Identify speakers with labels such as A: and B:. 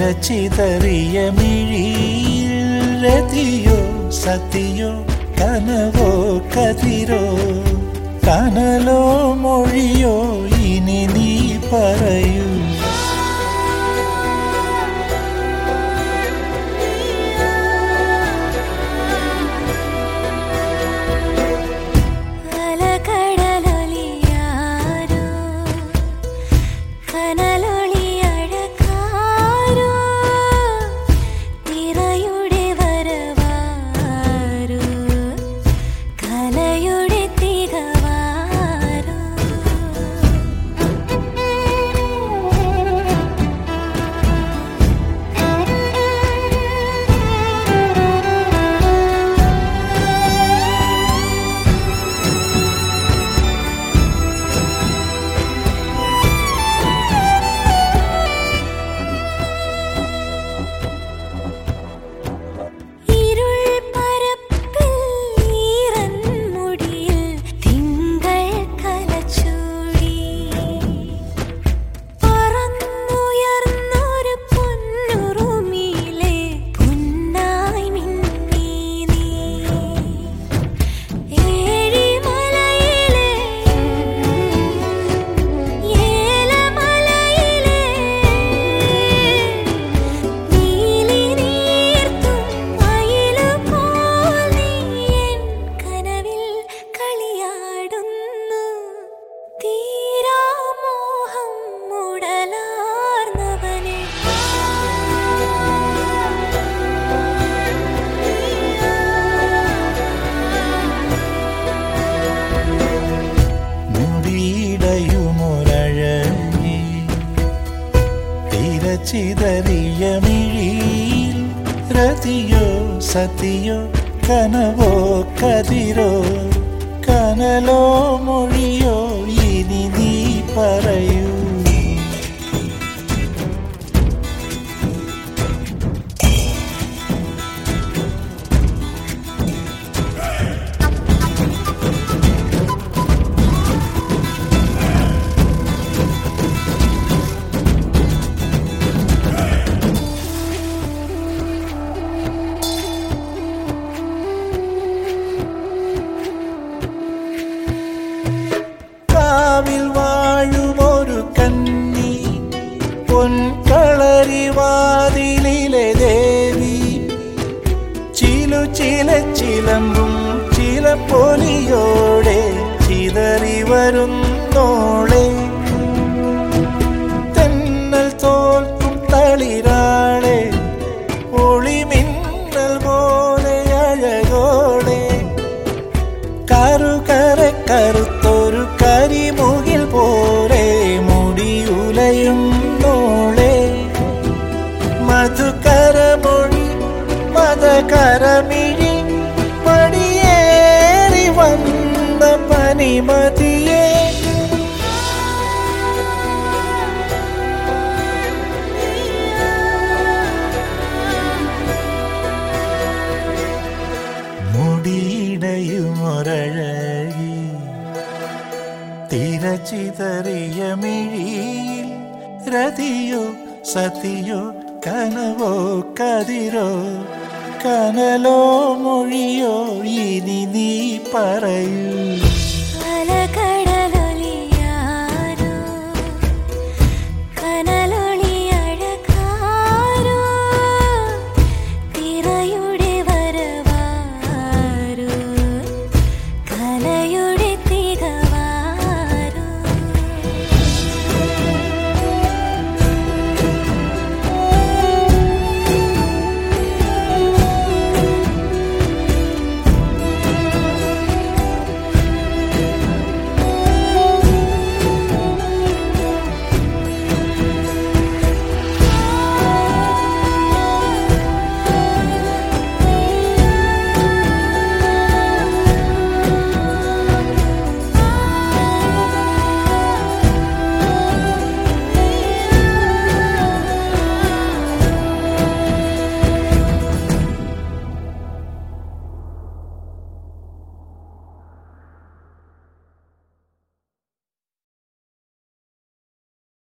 A: തിരച്ചിതറിയ മിഴിയിൽ രതിയോ സതിയോ കനവോ കതിരോ കനലോ മൊഴിയോ ഇനി നീ പറയൂ
B: അലകടലൊലിയാരോ കനലൊളിയഴകാരോ തിറയുടെ വരവാരോ കലയുടെ തികവാരോ ഇരുൾ പരപ്പിൽ ഈറൻ മുടിയിൽ തിങ്കൾ കലച്ചൂടി പറന്നുയർന്നൊരു പൊന്നുറുമിയിലെ പൊന്നായി മിന്നി നീ ഏഴിമലയിലെ ഏലമലയിലെ നീലി നീർത്തും മയിലുപോൽ നീ എൻ കനവിൽ കളിയാടുന്നു തീരാമോഹം മുടലാർന്നവനെ
A: മുടിയിടയുമൊരഴകി തിരച്ചിതറിയ മിഴിയിൽ രതിയോ സതിയോ കനവോ കതിരോ കനലോ മൊഴിയോ ഇനി നീ പറയൂ കാവിൽ വാഴുമൊരു കന്നി പൊൻകളരിവാതിലിലെ ദേവി ചിലു ചില ചിലമ്പും ചില പൊലിയോടെ ചിതറി വരുന്നോളെ തെന്നൽ തോൽക്കും തളിരാളെ ഒളിമിന്നൽ പോലെ അഴകോടെ കറുകര കറുത്തൊരു കരിമുകിൽ പോലെ മുടിയുലയും നോളെ മധുകരമൊഴി മതകരമിഴി പടിയേറി വന്ന പനിമതിയേ മുടിയിടയുമൊരഴകി തിരച്ചിതറിയ മിഴിയിൽ രതിയോ സതിയോ കനവോ കതിരോ കനലോ മൊഴിയോ ഇനി നീ പറയൂ